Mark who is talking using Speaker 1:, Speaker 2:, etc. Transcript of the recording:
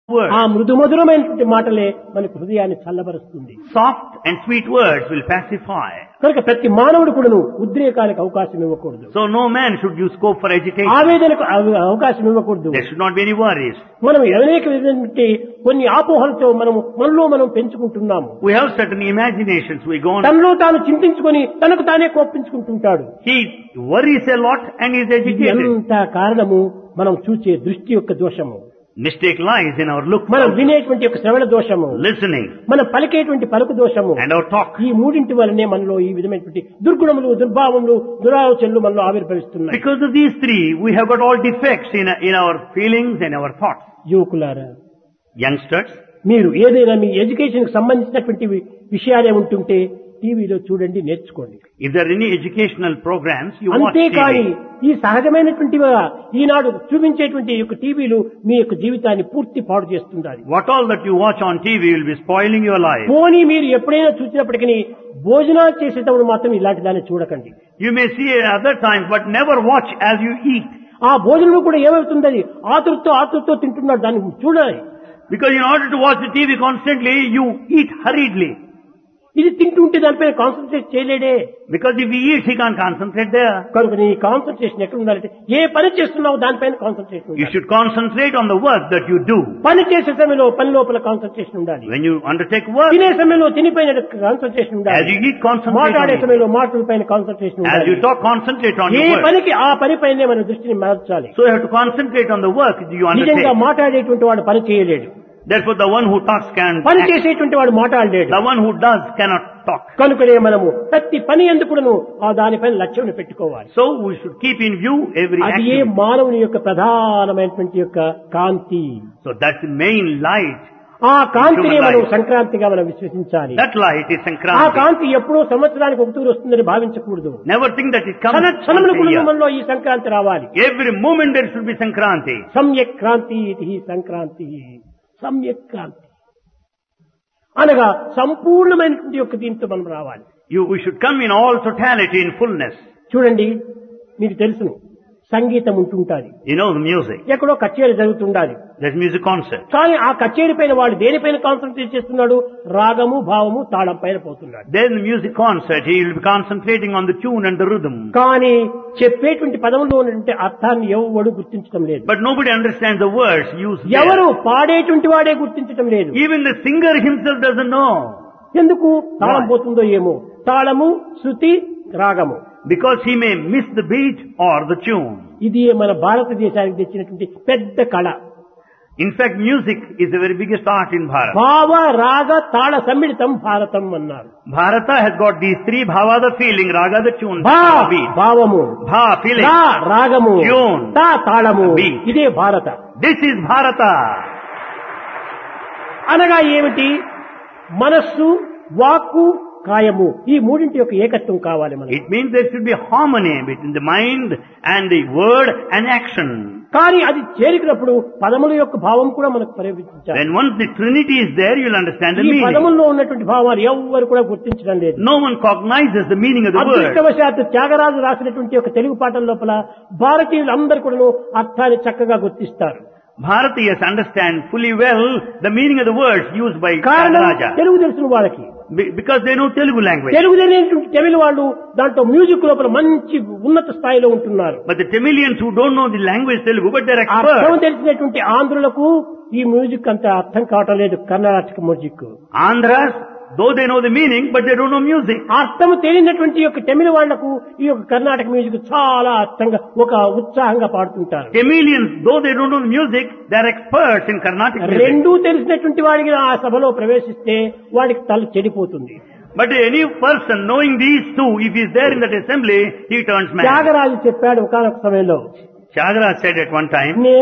Speaker 1: words.
Speaker 2: ఆ మృదు మధురమైనటువంటి మాటలే మనకు హృదయాన్ని చల్లబరుస్తుంది
Speaker 1: Soft and sweet words will pacify.
Speaker 2: కనుక ప్రతి మానవుడు కూడాను ఉద్రేకానికి అవకాశం ఇవ్వకూడదు
Speaker 1: So no man should use scope for agitation.
Speaker 2: ఆవేదనకు అవ- అవకాశం ఇవ్వకూడదు
Speaker 1: There should not be any worries.
Speaker 2: మనం అనేక విధమైనటువంటి కొన్ని ఆపోహలతో మనము మనలో మనం పెంచుకుంటున్నాము
Speaker 1: We have certain imaginations. We go on.
Speaker 2: తనలో తాను చింతించుకొని తనకు తానే కోపించుకుంటుంటాడు
Speaker 1: He worries a lot and is
Speaker 2: ఇది
Speaker 1: agitated.
Speaker 2: ఎంత కారణము మనం చూసే దృష్టి యొక్క దోషము
Speaker 1: Mistake lies in our look,
Speaker 2: మనం వినేటువంటి యొక్క శ్రవణ దోషము
Speaker 1: listening,
Speaker 2: మనం పలికేటువంటి పలుకు దోషము
Speaker 1: and our talk.
Speaker 2: ఈ మూడింటి వల్లనే మనలో ఈ విధమైనటువంటి దుర్గుణములు దుర్భావములు దురాలోచనలు మనలో ఆవిర్భవిస్తున్నాయి
Speaker 1: Because of these three, we have got all defects in, in our feelings and our thoughts.
Speaker 2: యువకులారా
Speaker 1: Youngsters,
Speaker 2: మీరు ఏదైనా మీ ఎడ్యుకేషన్ కి సంబంధించినటువంటి వి- విషయాలే ఉంటుంటే టీవీలో చూడండి నేర్చుకోండి
Speaker 1: if there are any educational programs, you watch
Speaker 2: అంతేకాని
Speaker 1: TV.
Speaker 2: ఈ సహజమైనటువంటివిగా ఈనాడు చూపించేటువంటి ఈ యొక్క టీవీలు మీ యొక్క జీవితాన్ని పూర్తి పాడు చేస్తుండాలి
Speaker 1: What all that you watch on TV will be spoiling your life.
Speaker 2: పోనీ మీరు ఎప్పుడైనా చూసినప్పటికీ భోజనాలు చేసేటప్పుడు మాత్రం ఇలాంటి దాన్ని చూడకండి
Speaker 1: You may see at other times, but never watch as you eat.
Speaker 2: ఆ భోజనం కూడా ఏమవుతుంది అది ఆతురుతో ఆతురుతో తింటున్నాడు దాన్ని చూడాలి
Speaker 1: Because in order to watch the TV constantly, you eat hurriedly.
Speaker 2: ఇది తింటుంటే దానిపైన కాన్సన్ట్రేట్ చేయలేడే
Speaker 1: Because if he eats, he can't concentrate there.
Speaker 2: కనుక నీ కాన్సన్ట్రేషన్ ఎక్కడ ఉండాలంటే ఏ పని చేస్తున్నావు దానిపైన కాన్సన్ట్రేషన్
Speaker 1: You
Speaker 2: ఉండాలి
Speaker 1: should concentrate on the work that you do.
Speaker 2: పని చేసే సమయంలో పని లోపల కాన్సన్ట్రేషన్ ఉండాలి
Speaker 1: When you undertake work,
Speaker 2: తినే సమయంలో తినిపైన కాన్సన్ట్రేషన్
Speaker 1: as
Speaker 2: ఉండాలి
Speaker 1: you eat, concentrate
Speaker 2: మాట్లాడే
Speaker 1: on it.
Speaker 2: సమయంలో మాటల పైన కాన్సన్ట్రేషన్
Speaker 1: As
Speaker 2: ఉండాలి
Speaker 1: you talk, concentrate on
Speaker 2: ఏ
Speaker 1: your work.
Speaker 2: పనికి ఆ పని పైనే మన దృష్టిని మార్చాలి
Speaker 1: So you have to concentrate on the work that you
Speaker 2: నిజంగా
Speaker 1: undertake.
Speaker 2: మాట్లాడేటువంటి వాడు పని చేయలేడు
Speaker 1: Therefore, the one who talks can
Speaker 2: పని
Speaker 1: act.
Speaker 2: చేసేటువంటి వాడు మాట్లాడలేడు
Speaker 1: The one who does cannot talk.
Speaker 2: కనుకనే మనము ప్రతి పని ఎందుకును ఆ దానిపైన లక్ష్యం పెట్టుకోవాలి
Speaker 1: So we should keep in view every
Speaker 2: అది ఏ
Speaker 1: activity.
Speaker 2: మానవుని యొక్క ప్రధానమైనటువంటి యొక్క కాంతి
Speaker 1: So that's the main light.
Speaker 2: ఆ కాంతిని
Speaker 1: Human
Speaker 2: మనం
Speaker 1: life.
Speaker 2: సంక్రాంతిగా మనం విశ్వసించాలి
Speaker 1: That light is
Speaker 2: ఆ
Speaker 1: Sankranti.
Speaker 2: కాంతి ఎప్పుడో సంవత్సరానికి ఒక తూరు వస్తుందని భావించకూడదు
Speaker 1: Never think that it comes
Speaker 2: క్షణ
Speaker 1: once
Speaker 2: క్షణముల
Speaker 1: a year.
Speaker 2: కుటుంబంలో ఈ సంక్రాంతి రావాలి
Speaker 1: Every moment there should be Sankranti.
Speaker 2: సమ్యక్ క్రాంతి ఇది సంక్రాంతి సమ్యక్ క్రాంతి అనగా సంపూర్ణమైనటువంటి యొక్క దీంతో మనం రావాలి
Speaker 1: You, we should come in all totality, in fullness.
Speaker 2: చూడండి మీకు తెలుసును సంగీతం ఉంటుంటాది
Speaker 1: You know the music.
Speaker 2: ఎక్కడో కచేరీ జరుగుతుండాలి
Speaker 1: There's music concert.
Speaker 2: కానీ ఆ కచేరీ పైన వాడు దేనిపైన కాన్సన్ట్రేట్ చేస్తున్నాడు రాగము భావము తాళం పైన పోతున్నాడు
Speaker 1: There's the music concert. He will be concentrating on the tune and the rhythm.
Speaker 2: కానీ చెప్పేటువంటి పదంలో ఉన్నటువంటి అర్థాన్ని ఎవడు గుర్తించడం లేదు
Speaker 1: But nobody understands the words used
Speaker 2: ఎవరు
Speaker 1: there.
Speaker 2: పాడేటువంటి వాడే గుర్తించడం లేదు
Speaker 1: Even the singer himself doesn't know.
Speaker 2: ఎందుకు తాళం
Speaker 1: Why?
Speaker 2: పోతుందో ఏమో తాళము శృతి రాగము
Speaker 1: Because he may miss the beat or the tune.
Speaker 2: ఇది మన భారతదేశానికి తెచ్చినటువంటి పెద్ద కళ
Speaker 1: In fact, music is the very biggest art in Bharat.
Speaker 2: భావ రాగ తాళ సమ్మిళితం భారతం అన్నారు
Speaker 1: Bharata has got these three bhava the feeling, raga the tune,
Speaker 2: భా
Speaker 1: tara beat.
Speaker 2: భావము
Speaker 1: Bha feeling.
Speaker 2: రా రాగము
Speaker 1: Tune.
Speaker 2: తా తాళము
Speaker 1: Beat.
Speaker 2: ఇదే భారత
Speaker 1: This is Bharata.
Speaker 2: అనగా ఏమిటి మనస్సు వాక్కు కాయము ఈ మూడింటి యొక్క ఏకత్వం కావాలి మనకి
Speaker 1: It means there should be harmony between the mind and the word and action.
Speaker 2: కానీ అది చేరికినప్పుడు పదముల యొక్క భావం కూడా మనకు పరివర్తించాలి
Speaker 1: When once the Trinity is there, you'll understand the
Speaker 2: ఈ
Speaker 1: meaning.
Speaker 2: పదముల్లో ఉన్నటువంటి భావాలు ఎవ్వరు కూడా గుర్తించడం లేదు
Speaker 1: No one cognizes the meaning of the word.
Speaker 2: అదృష్టవశాత్తు త్యాగరాజు రాసినటువంటి ఒక తెలుగు పాటల లోపల భారతీయులు అందరు కూడా అర్థాన్ని చక్కగా గుర్తిస్తారు
Speaker 1: Bharatiyas understand fully well the meaning of the words used by
Speaker 2: కారణం
Speaker 1: Raja
Speaker 2: తెలుగు తెలుసు వాళ్ళకి
Speaker 1: Be- because they know Telugu language.
Speaker 2: Telugu తెలియనటువంటి తమిళ వాళ్ళు దాంట్లో మ్యూజిక్ లోపల మంచి ఉన్నత స్థాయిలో ఉంటున్నారు
Speaker 1: But the Tamilians who don't know the language Telugu, but they're
Speaker 2: అర్థం
Speaker 1: experts.
Speaker 2: తెలిసినటువంటి ఆంధ్రులకు ఈ మ్యూజిక్ అంత అర్థం కావటం లేదు Karnataka music
Speaker 1: Andhras, though they know the meaning, but they don't know music.
Speaker 2: అర్థం తెలియనటువంటి యొక్క తమిళ వాళ్లకు ఈ యొక్క కర్ణాటక మ్యూజిక్ చాలా అర్థంగా ఒక ఉత్సాహంగా పాడుతుంటారు
Speaker 1: Tamilians, though they don't know the music, they're experts in Carnatic music.
Speaker 2: రెండూ తెలిసినటువంటి వాడికి ఆ సభలో ప్రవేశిస్తే వాడికి తల చెడిపోతుంది
Speaker 1: But any person knowing these two, if he's there in that assembly, he turns mad.
Speaker 2: Tyagaraju చెప్పాడు ఒకనొక సమయంలో
Speaker 1: Chagraj said at one time,
Speaker 2: "నే